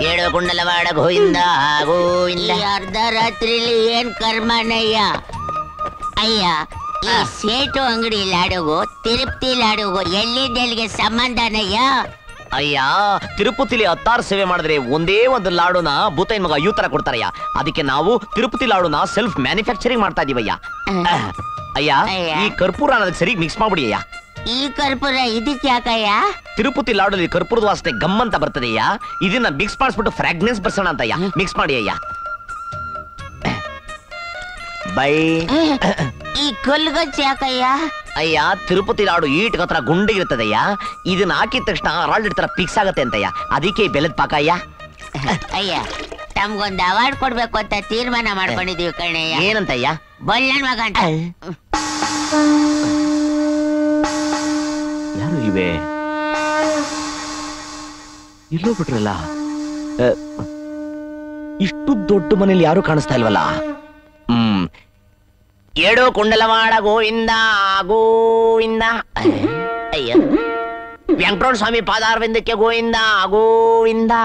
ಏಳು ಕುಂಡಲವಾಡ ಗೋವಿಂದ ಗೋವಿಂದ ಅರ್ಧ ರಾತ್ರಿಲಿ ಏನ್ ಕರ್ಮನಯ್ಯ ಅಯ್ಯ ಈ ಸೇಟು ಅಂಗಡಿ ಲಾಡುಗು ತಿರುಪತಿ ಲಾಡುಗು ಎಲ್ಲಿದ್ದೆಲ್ಲಿಗೆ ಸಂಬಂಧನಯ್ಯ ಅಯ್ಯ ತಿರುಪತಿಲಿ ಹತ್ತಾರು ಸೇವೆ ಮಾಡಿದ್ರೆ ಒಂದೇ ಒಂದು ಲಾಡುನ ಭೂತೈನ್ ಮಗ ಇವ್ ತರ ಕೊಡ್ತಾರಯ್ಯ ಅದಕ್ಕೆ ನಾವು ತಿರುಪತಿ ಲಾಡುನ ಸೆಲ್ಫ್ ಮ್ಯಾನುಫ್ಯಾಕ್ಚರಿಂಗ್ ಮಾಡ್ತಾ ಇದೀವಯ್ಯ ಅಹ್. ಅಯ್ಯ ಅಯ್ಯ. ಈ ಕರ್ಪೂರ ಅನ್ನೋದಕ್ಕೆ ಸರಿ ಮಿಕ್ಸ್ ಮಾಡ್ಬಿಡಿ ಅಯ್ಯ ಈ ಕರ್ಪೂರ ಇದಕ್ಕೆ ಯಾಕಯ್ಯ ತಿರುಪತಿ ಲಾಡಲ್ಲಿ ಕರ್ಪೂರದ ವಾಸನೆ ಗಮ್ ಅಂತ ಬರ್ತದಯ್ಯ ಇದನ್ನ ಮಿಕ್ಸ್ ಮಾಡಿಸ್ಬಿಟ್ಟು ಫ್ರಾಗ್ನೆನ್ಸ್ ಬರ್ಸೋಣ ಅಂತಯ್ಯ ಮಿಕ್ಸ್ ಮಾಡಿ ಅಯ್ಯ ಬೈ ಈ ಕಲ್ಗಚ್ಚ ಯಾಕಯ್ಯ ಅಯ್ಯ ತಿರುಪತಿ ಲಾಡು ಈಟ್ ಹತ್ರ ಗುಂಡಿಗಿರ್ತದಯ್ಯ ಇದನ್ನ ಹಾಕಿದ ತಕ್ಷಣ ರಾಲ್ಡ್ ತರ ಫಿಕ್ಸ್ ಆಗತ್ತೆ ಅಂತಯ್ಯ ಅದಕ್ಕೆ ಈ ಬೆಲ್ಲದ ಪಾಕ ಅಯ್ಯ ಅಯ್ಯ ತಮ್ಗೊಂದು ಅವಾರ್ಡ್ ಕೊಡ್ಬೇಕು ಅಂತ ತೀರ್ಮಾನ ಮಾಡ್ಕೊಂಡಿದೀವಿ ಕಣಯ್ಯ ಏನಂತಯ್ಯ ಬಳ್ಳನ್ ಮಗ ಅಂತ ಯಾರು ಇವೆ ಎಲ್ಲೋ ಬಿಟ್ರಲ್ಲ ಅ, ಇಷ್ಟು ದೊಡ್ಡ ಮನೇಲಿ ಯಾರು ಕಾಣಿಸ್ತಾ ಇಲ್ವಲ್ಲ ಹ್ಮ್ ಏಳು ಕುಂಡಲವಾಡ ಗೋವಿಂದ ಗೋವಿಂದ ಅಯ್ಯ ವೆಂಕಟರಮಣ ಸ್ವಾಮಿ ಪಾದಾರವಿಂದಕ್ಕೆ ಗೋವಿಂದ ಗೋವಿಂದ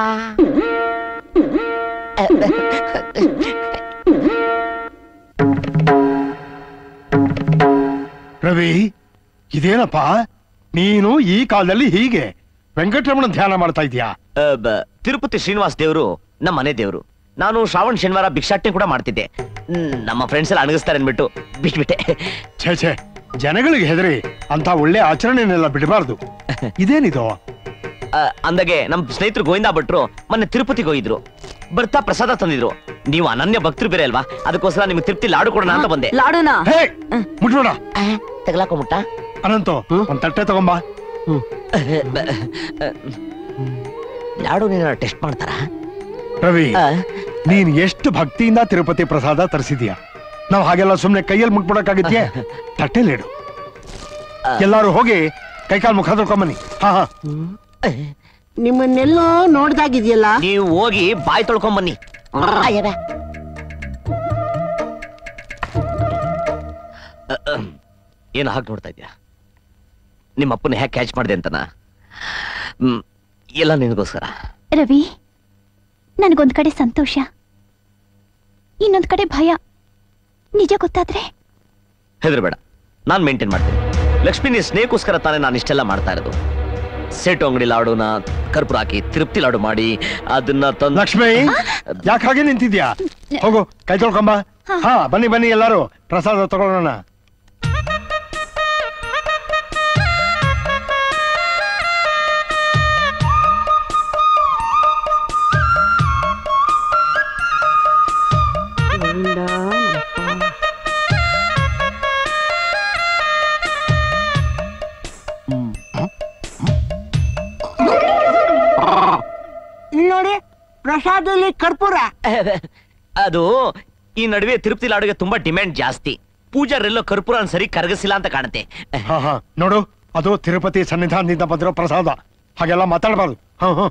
ರವಿ ಇದೇನಪ್ಪ ನೀನು ಈ ಕಾಲದಲ್ಲಿ ಹೀಗೆ ವೆಂಕಟರಮಣ ಧ್ಯಾನ ಮಾಡ್ತಾ ಇದೀಯಾ ಅ, ಬ- ತಿರುಪತಿ ಶ್ರೀನಿವಾಸ್ ದೇವರು ನಮ್ಮ ಮನೆ ದೇವರು ನಾನು ಶ್ರಾವಣ ಶನಿವಾರ ಭಿಕ್ಷಾಟನೆ ಕೂಡ ಮಾಡ್ತಿದ್ದೆ ಹ್ಮ್, ನಮ್ಮ ಫ್ರೆಂಡ್ಸ್ ಎಲ್ಲ ಅಣಗಿಸ್ತಾರೆ ಅನ್ಬಿಟ್ಟು ಬಿಟ್ಬಿಟ್ಟೆ ಛೇ ಛೇ ಜನಗಳಿಗೆ ಹೆದರಿ ಅಂತ ಒಳ್ಳೆ ಆಚರಣೆನೆಲ್ಲ ಬಿಡಬಾರ್ದು ಇದೇನಿದು ಆ, ಅಂದಾಗೆ ನಮ್ ಸ್ನೇಹಿತರು ಗೋವಿಂದ ಭಟ್ರು ಮೊನ್ನೆ ತಿರುಪತಿಗೆ ಹೋಗಿದ್ರು ಬರ್ತಾ ಪ್ರಸಾದ ತಂದಿದ್ರು ನೀವು ಅನನ್ಯ ಭಕ್ತರು ಬೇರೆ ಅಲ್ವಾ ಅದಕ್ಕೋಸ್ಕರ ನಿಮ್ಗೆ ತೃಪ್ತಿ ಲಾಡು ಕೊಡೋಣ ಅಂತ ಬಂದೆ ಲಾಡುನಾ ಹೇ ಮುಟ್ಬೇಡ ತಗಲಾಕೊಂಬಿಟ್ಟ ಅನಂತು ಒಂದ್ ತಟ್ಟೆ ತಗೊಂಬಾ ಲಾಡು ನೀನ ಟೆಸ್ಟ್ ಮಾಡ್ತಾರ ರವಿ ನೀನ್ ಎಷ್ಟು ಭಕ್ತಿಯಿಂದ ತಿರುಪತಿ ಪ್ರಸಾದ ತರಿಸಿದ್ಯಾ ನಾವ್ ಹಾಗೆಲ್ಲ ಸುಮ್ನೆ ಕೈಯಲ್ಲಿ ಮುಟ್ಬಿಡಕ್ಕಾಗತ್ಯೆ ತಟ್ಟೆಲಿಡು ಎಲ್ಲಾರು ಹೋಗಿ ಕೈಕಾಲ್ ಮುಖ ತೊಳ್ಕೊಂಬನ್ನಿ ಹಾ ಹಾ ನಿಮ್ಮನ್ನೆಲ್ಲೋ ನೋಡ್ದಾಗಿದ್ಯಲ್ಲ ನೀವು ಹೋಗಿ ಬಾಯಿ ತೊಳ್ಕೊಂಡ್ ಬನ್ನಿ ಏನು ಹಾಗೆ ನೋಡ್ತಾ ಇದ್ಯಾ ನಿಮ್ಮ ಅಪ್ಪನ ಹ್ಯಾಕ್ ಕ್ಯಾಚ್ ಮಾಡಿದೆ ಅಂತನಾ ಹ್ಮ್ ಎಲ್ಲ ನಿನಗೋಸ್ಕರ ರವಿ ನನಗೊಂದ್ ಕಡೆ ಸಂತೋಷ ಇನ್ನೊಂದ್ ಕಡೆ ಭಯ ನಿಜ ಗೊತ್ತಾದ್ರೆ ಹೆದರ್ಬೇಡ ನಾನು ಮೇಂಟೈನ್ ಮಾಡ್ತೀನಿ ಲಕ್ಷ್ಮಿ ನೀ ಸ್ನೇಹಕ್ಕೋಸ್ಕರ ತಾನೇ ನಾನು ಇಷ್ಟೆಲ್ಲ ಮಾಡ್ತಾ ಇರೋದು ಸೇಟು ಅಂಗಡಿ ಲಾಡುನ ಕರ್ಪೂರ ಹಾಕಿ ತಿರುಪ್ತಿ ಲಾಡು ಮಾಡಿ ಅದನ್ನ ತಂದು ಲಕ್ಷ್ಮಿ ಯಾಕೆ ಹಾಗೆ ನಿಂತಿದ್ಯಾ ಹೋಗು ಕೈ ತೊಳ್ಕೊಂಬ ಹಾ ಬನ್ನಿ ಬನ್ನಿ ಎಲ್ಲಾರು ಪ್ರಸಾದ ತಗೊಳ್ಳೋಣ ಇಲ್ಲಿ ನೋಡಿ ಪ್ರಸಾದಲ್ಲಿ ಕರ್ಪೂರ ಅದು ಈ ನಡುವೆ ತಿರುಪತಿ ಲಾಡುಗೆ ತುಂಬಾ ಡಿಮ್ಯಾಂಡ್ ಜಾಸ್ತಿ ಪೂಜಾರೆಲ್ಲೋ ಕರ್ಪೂರ ಸರಿ ಕರಗಿಸಿಲ್ಲ ಅಂತ ಕಾಣುತ್ತೆ ಹಾ ಹಾ ನೋಡು ಅದು ತಿರುಪತಿ ಸನ್ನಿಧಾನದಿಂದ ಬಂದಿರೋ ಪ್ರಸಾದ ಹಾಗೆಲ್ಲ ಮಾತಾಡಬಾರ್ದು ಹಾ ಹಾ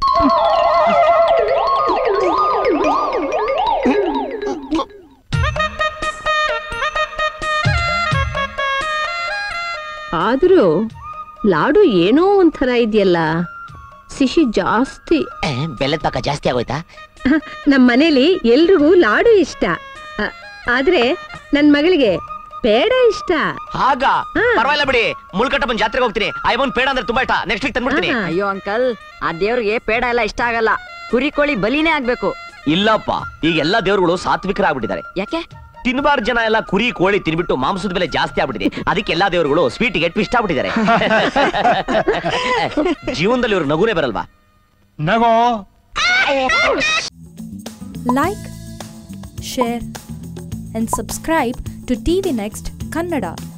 ಆದ್ರೂ ಲಾಡು ಏನೋ ಒಂಥರ ಇದೆಯಲ್ಲ ಸಿಹಿ ಜಾಸ್ತಿ ಬೆಲ್ಲದ ಪಾಕ ಜಾಸ್ತಿ ಆಗೋಯ್ತಾ ನಮ್ಮ ಮನೇಲಿ ಎಲ್ರಿಗೂ ಲಾಡು ಇಷ್ಟ ಆ- ಆದ್ರೆ ನನ್ ಮಗಳಿಗೆ ಬೇಡ ಇಷ್ಟ ಆಗ ಪರವಾಗಿಲ್ಲ ಬಿಡಿ ಮುಳ್ಕಟ್ಟಪ್ಪನ ಜಾತ್ರೆಗೆ ಹೋಗ್ತೀನಿ ಐವನ್ ಪೇಡ ಅಂದ್ರೆ ತುಂಬಾ ಇಷ್ಟ ನೆಕ್ಸ್ಟ್ ವೀಕ್ ತಂದ್ಬಿಡ್ತೀನಿ ಅಯ್ಯೋ ಅಂಕಲ್ ಆ ದೇವ್ರಿಗೆ ಪೇಡ ಎಲ್ಲ ಇಷ್ಟ ಆಗಲ್ಲ ಕುರಿ ಕೋಳಿ ಬಲಿನೇ ಆಗ್ಬೇಕು ಇಲ್ಲಪ್ಪ ಈಗ ಎಲ್ಲಾ ದೇವರುಗಳು ಸಾತ್ವಿಕರಾಗ್ಬಿಟ್ಟಿದ್ದಾರೆ ಯಾಕೆ ತಿನ್ಬಾರ್ದು ಜನ ಎಲ್ಲ ಕುರಿ ಕೋಳಿ ತಿನ್ಬಿಟ್ಟು ಮಾಂಸದ ಬೆಲೆ ಜಾಸ್ತಿ ಆಗ್ಬಿಟ್ಟಿದೆ ಅದಕ್ಕೆ ಎಲ್ಲಾ ದೇವರುಗಳು ಸ್ವೀಟಿಗೆ ಟ್ವಿಸ್ಟ್ ಆಗ್ಬಿಟ್ಟಿದ್ದಾರೆ ಜೀವನದಲ್ಲಿ ಇವ್ರು ನಗುನೇ ಬರಲ್ವಾ ನಗೋ Like, share, and subscribe to TV Next Kannada.